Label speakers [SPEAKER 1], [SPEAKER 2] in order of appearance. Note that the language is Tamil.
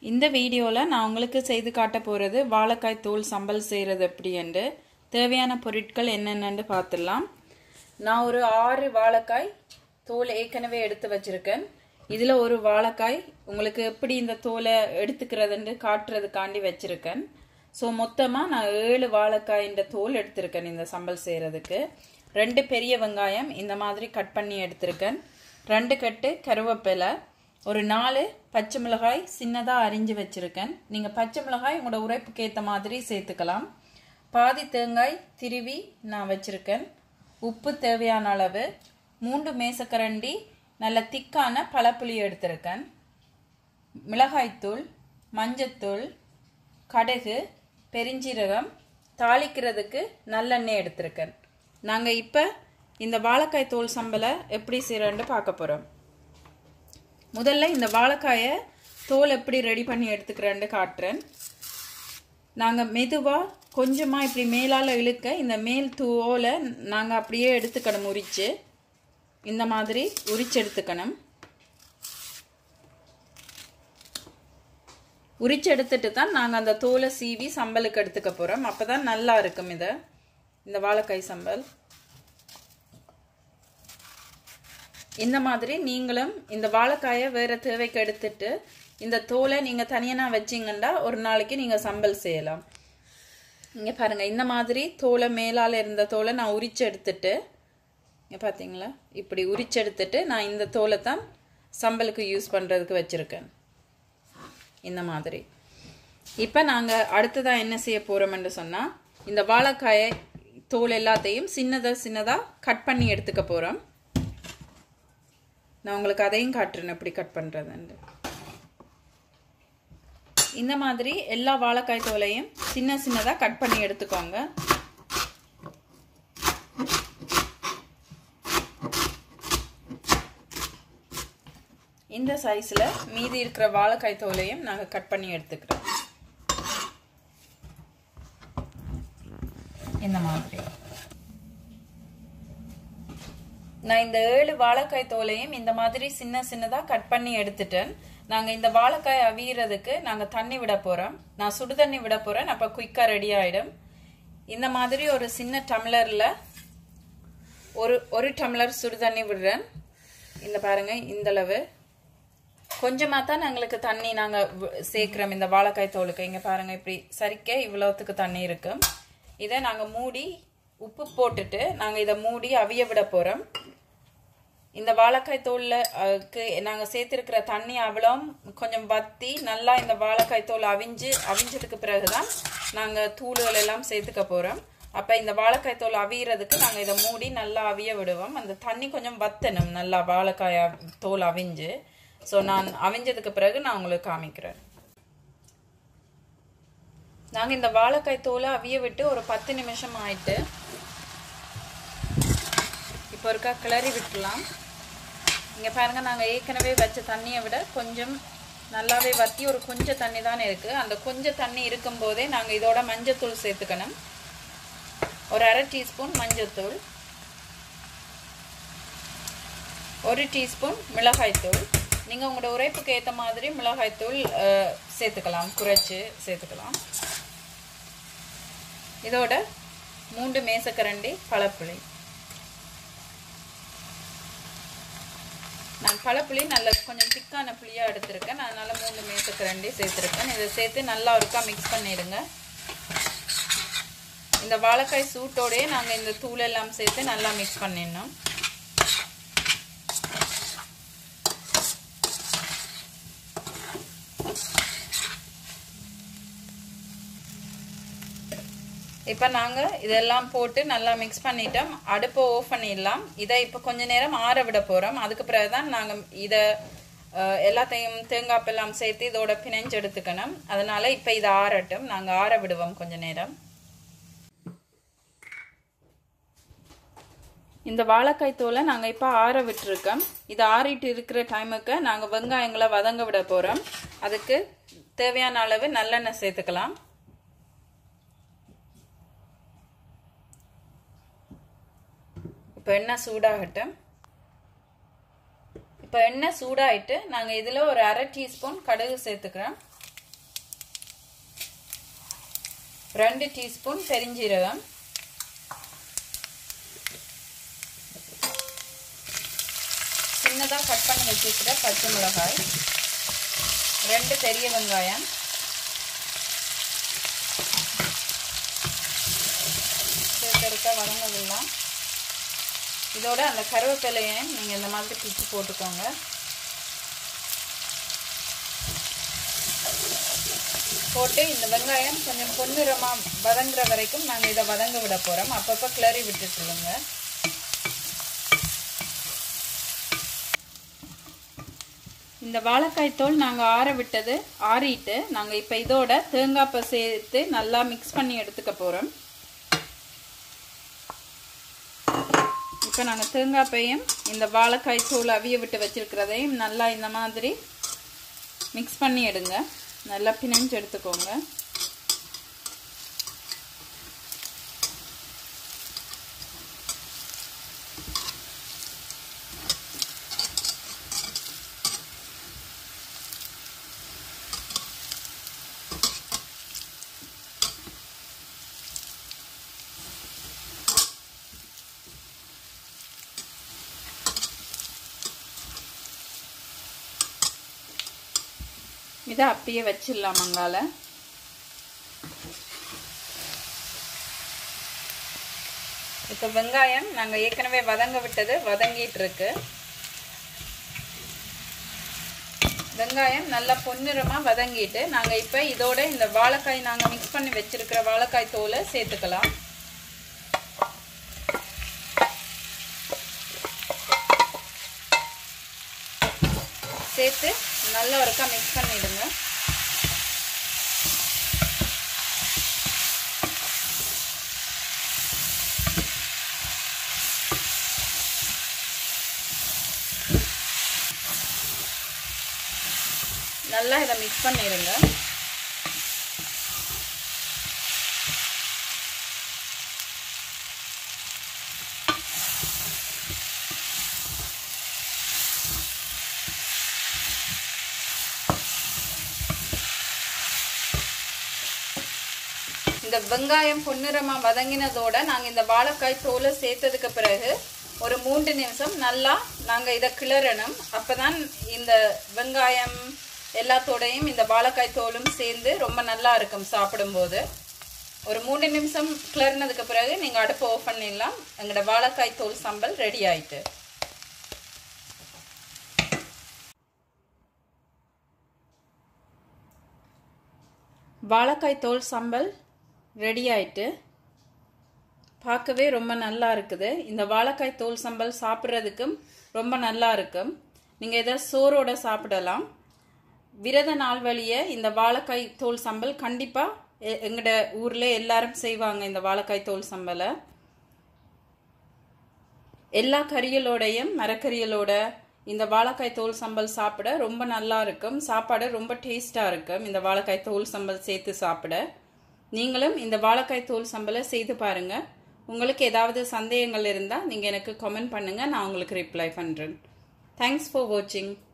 [SPEAKER 1] இந்த வீடியோவில் நான் உங்களுக்கு செய்து காட்ட போகிறது வாழைக்காய் தோல் சம்பல் செய்கிறது எப்படி என்று தேவையான பொருட்கள் என்னென்னு பார்த்துடலாம் நான் ஒரு ஆறு வாழைக்காய் தோல் ஏற்கனவே எடுத்து வச்சிருக்கேன் இதில் ஒரு வாழைக்காய் உங்களுக்கு எப்படி இந்த தோலை எடுத்துக்கிறதுன்னு காட்டுறதுக்காண்டி வச்சிருக்கேன் ஸோ மொத்தமாக நான் ஏழு வாழைக்காயின் தோல் எடுத்திருக்கேன் இந்த சம்பல் செய்கிறதுக்கு ரெண்டு பெரிய வெங்காயம் இந்த மாதிரி கட் பண்ணி எடுத்திருக்கேன் ரெண்டு கட்டு கருவேப்பிலை ஒரு நாலு பச்சை மிளகாய் சின்னதாக அரிஞ்சு வச்சுருக்கேன் நீங்கள் பச்சை மிளகாய் உங்களோட உரைப்புக்கு ஏற்ற மாதிரி சேர்த்துக்கலாம் பாதி தேங்காய் திருவி நான் வச்சுருக்கேன் உப்பு தேவையான அளவு மூன்று மேசக்கரண்டி நல்ல திக்கான பழப்புளி எடுத்திருக்கேன் மிளகாய்த்தூள் மஞ்சத்தூள் கடுகு பெருஞ்சீரகம் தாளிக்கிறதுக்கு நல்லெண்ணெய் எடுத்திருக்கேன் நாங்கள் இப்போ இந்த வாழைக்காய் தோல் சம்பலை எப்படி செய்கிறோன்னு பார்க்க போகிறோம் முதல்ல இந்த வாழைக்காயை தோல் எப்படி ரெடி பண்ணி எடுத்துக்கிறேன்னு காட்டுறேன் நாங்கள் மெதுவாக கொஞ்சமாக இப்படி மேலால் இழுக்க இந்த மேல் தோலை நாங்கள் அப்படியே எடுத்துக்கணும் உரித்து இந்த மாதிரி உரிச்சு எடுத்துக்கணும் உரிச்சு எடுத்துட்டு தான் நாங்கள் அந்த தோலை சீவி சம்பலுக்கு எடுத்துக்க போகிறோம் அப்போ தான் நல்லா இருக்கும் இதை இந்த வாழைக்காய் சம்பல் இந்த மாதிரி நீங்களும் இந்த வாழைக்காயை வேறு தேவைக்கு எடுத்துட்டு இந்த தோலை நீங்கள் தனியாக வச்சிங்கன்னா ஒரு நாளைக்கு நீங்கள் சம்பல் செய்யலாம் இங்கே பாருங்கள் இந்த மாதிரி தோலை மேலால் இருந்த தோலை நான் உரிச்சு எடுத்துட்டு இங்கே பார்த்தீங்களா இப்படி உரிச்சு எடுத்துட்டு நான் இந்த தோலை தான் சம்பலுக்கு யூஸ் பண்ணுறதுக்கு வச்சுருக்கேன் இந்த மாதிரி இப்போ நாங்கள் அடுத்ததாக என்ன செய்ய போகிறோம்னு சொன்னால் இந்த வாழைக்காயை தோல் எல்லாத்தையும் சின்னதாக சின்னதாக கட் பண்ணி எடுத்துக்க போகிறோம் நான் உங்களுக்கு அதையும் காட்டுறேன் எப்படி கட் பண்ணுறதுன்னு இந்த மாதிரி எல்லா வாழைக்காய் தோலையும் சின்ன சின்னதாக கட் பண்ணி எடுத்துக்கோங்க இந்த சைஸில் மீதி இருக்கிற வாழைக்காய் தோலையும் நாங்கள் கட் பண்ணி எடுத்துக்கிறோம் இந்த மாதிரி நான் இந்த ஏழு வாழைக்காய் தோலையும் இந்த மாதிரி சின்ன சின்னதாக கட் பண்ணி எடுத்துட்டேன் நாங்கள் இந்த வாழைக்காய் அவியறதுக்கு நாங்கள் தண்ணி விட போகிறோம் நான் சுடு தண்ணி விட போகிறேன் அப்போ குயிக்காக ரெடி ஆகிடும் இந்த மாதிரி ஒரு சின்ன டம்ளரில் ஒரு ஒரு டம்ளர் சுடு தண்ணி விடுறேன் இந்த பாருங்கள் இந்தளவு கொஞ்சமாக தான் எங்களுக்கு தண்ணி நாங்கள் சேர்க்குறோம் இந்த வாழைக்காய் தோலுக்கு இங்கே பாருங்கள் இப்படி சரிக்க இவ்வளோத்துக்கு தண்ணி இருக்கும் இதை நாங்கள் மூடி உப்பு போட்டுட்டு நாங்கள் இதை மூடி அவிய விட போகிறோம் இந்த வாழைக்காய் தோலில் நாங்கள் சேர்த்துருக்கிற தண்ணி அவ்வளோ கொஞ்சம் வத்தி நல்லா இந்த வாழைக்காய் தோல் அவிஞ்சு அவிஞ்சதுக்கு பிறகு தான் நாங்கள் தூளுகள் எல்லாம் சேர்த்துக்க போகிறோம் அப்போ இந்த வாழைக்காய் தோல் அவியறதுக்கு நாங்கள் இதை மூடி நல்லா அவிய விடுவோம் அந்த தண்ணி கொஞ்சம் வத்தணும் நல்லா வாழைக்காய் தோல் அவிஞ்சு ஸோ நான் அவிஞ்சதுக்கு பிறகு நான் உங்களுக்கு காமிக்கிறேன் நாங்கள் இந்த வாழைக்காய் தோலை அவிய விட்டு ஒரு பத்து நிமிஷம் ஆயிட்டு இப்போ இருக்கா கிளறி விட்டுலாம் இங்கே பாருங்கள் நாங்கள் ஏற்கனவே வச்ச தண்ணியை விட கொஞ்சம் நல்லாவே வற்றி ஒரு கொஞ்சம் தண்ணி தானே இருக்குது அந்த கொஞ்சம் தண்ணி இருக்கும்போதே நாங்கள் இதோட மஞ்சத்தூள் சேர்த்துக்கணும் ஒரு அரை டீஸ்பூன் மஞ்சத்தூள் ஒரு டீஸ்பூன் மிளகாய்த்தூள் நீங்கள் உங்களோட உரைப்புக்கு ஏற்ற மாதிரி மிளகாய்த்தூள் சேர்த்துக்கலாம் குறைச்சி சேர்த்துக்கலாம் இதோட மூன்று மேசக்கரண்டி பழப்புளி நான் பழப்புளி நல்ல கொஞ்சம் திக்கான புளியாக எடுத்திருக்கேன் அதனால் மூணு மேசக்கரண்டி சேர்த்துருக்கேன் இதை சேர்த்து நல்லா ஒருக்கா மிக்ஸ் பண்ணிடுங்க இந்த வாழைக்காய் சூட்டோடையே நாங்கள் இந்த தூள் எல்லாம் சேர்த்து நல்லா மிக்ஸ் பண்ணிடணும் இப்போ நாங்கள் இதெல்லாம் போட்டு நல்லா மிக்ஸ் பண்ணிட்டோம் அடுப்பை ஆஃப் பண்ணிடலாம் இதை இப்போ கொஞ்ச நேரம் ஆற விட போகிறோம் அதுக்கு பிறகு தான் நாங்கள் இதை எல்லாத்தையும் தேங்காய் எல்லாம் சேர்த்து இதோட பிணைஞ்சு எடுத்துக்கணும் அதனால் இப்போ இதை ஆறட்டும் நாங்கள் ஆற விடுவோம் கொஞ்ச நேரம் இந்த வாழைக்காய் தோலை நாங்கள் இப்போ ஆற விட்டுருக்கோம் இது ஆறிட்டு இருக்கிற டைமுக்கு நாங்கள் வெங்காயங்களை வதங்க விட போகிறோம் அதுக்கு தேவையான அளவு நல்லெண்ணெய் சேர்த்துக்கலாம் இப்போ எண்ணெய் சூடாகட்டும் இப்போ எண்ணெய் சூடாயிட்டு நாங்கள் இதில் ஒரு அரை டீஸ்பூன் கடுகு சேர்த்துக்கிறோம் ரெண்டு டீஸ்பூன் பெருஞ்சீரகம் சின்னதாக கட் பண்ணி வச்சுக்கிற பச்சை மிளகாய் ரெண்டு பெரிய வெங்காயம் சேர்த்தருக்க வதங்கவிடலாம் இதோட அந்த கருவேப்பிலையும் நீங்கள் இந்த மாதிரி பிச்சு போட்டுக்கோங்க போட்டு இந்த வெங்காயம் கொஞ்சம் பொன்னிறமாக வதங்குற வரைக்கும் நாங்கள் இதை வதங்க விட போகிறோம் அப்பப்போ கிளறி விட்டுட்டுருங்க இந்த வாழைக்காய் தோல் நாங்கள் ஆற விட்டது ஆறிட்டு நாங்கள் இப்போ இதோட தேங்காய்ப்பை சேர்த்து நல்லா மிக்ஸ் பண்ணி எடுத்துக்க போகிறோம் இப்போ நாங்கள் தேங்காய்ப்பையும் இந்த வாழைக்காய் தோல் அவிய விட்டு வச்சுருக்கிறதையும் நல்லா இந்த மாதிரி மிக்ஸ் பண்ணி எடுங்க நல்லா பிணைஞ்சு எடுத்துக்கோங்க இதை அப்படியே வச்சிடலாம் மங்கால இப்போ வெங்காயம் நாங்கள் ஏற்கனவே வதங்க விட்டது வதங்கிட்டு இருக்கு வெங்காயம் நல்லா பொன்னிறமாக வதங்கிட்டு நாங்கள் இப்போ இதோட இந்த வாழைக்காய் நாங்கள் மிக்ஸ் பண்ணி வச்சிருக்கிற வாழைக்காய் தோலை சேர்த்துக்கலாம் சேர்த்து நல்லா ஒருக்கா மிக்ஸ் பண்ணிடுங்க நல்லா இதை மிக்ஸ் பண்ணிடுங்க இந்த வெங்காயம் பொன்னிறமாக வதங்கினதோட நாங்கள் இந்த வாழைக்காய் தோலை சேர்த்ததுக்கு பிறகு ஒரு மூன்று நிமிஷம் நல்லா நாங்கள் இதை கிளறணும் அப்போ தான் இந்த வெங்காயம் எல்லாத்தோடையும் இந்த வாழைக்காய் தோலும் சேர்ந்து ரொம்ப நல்லா இருக்கும் சாப்பிடும்போது ஒரு மூணு நிமிஷம் கிளறினதுக்கு பிறகு நீங்கள் அடுப்பை ஓஃப் பண்ணிடலாம் எங்களோட வாழைக்காய் தோல் சம்பல் ரெடி ஆயிட்டு வாழைக்காய் தோல் சம்பல் ரெடி ஆயிட்டு பார்க்கவே ரொம்ப நல்லா இருக்குது இந்த வாழைக்காய் தோல் சம்பல் சாப்பிட்றதுக்கும் ரொம்ப நல்லா இருக்கும் நீங்கள் இதை சோறோட சாப்பிடலாம் விரத நாள் வழியே இந்த வாழைக்காய் தோல் சம்பல் கண்டிப்பாக எங்களோட ஊரில் எல்லாரும் செய்வாங்க இந்த வாழைக்காய் தோல் சம்பலை எல்லா கறிகளோடையும் மரக்கறிகளோட இந்த வாழைக்காய் தோல் சம்பல் சாப்பிட ரொம்ப நல்லா இருக்கும் சாப்பாடு ரொம்ப டேஸ்டாக இருக்கும் இந்த வாழைக்காய் தோல் சம்பல் சேர்த்து சாப்பிட நீங்களும் இந்த வாழைக்காய் தோல் சம்பலை செய்து பாருங்க உங்களுக்கு ஏதாவது சந்தேகங்கள் இருந்தால் நீங்கள் எனக்கு கமெண்ட் பண்ணுங்கள் நான் உங்களுக்கு ரிப்ளை பண்ணுறேன் தேங்க்ஸ் ஃபார் வாட்சிங்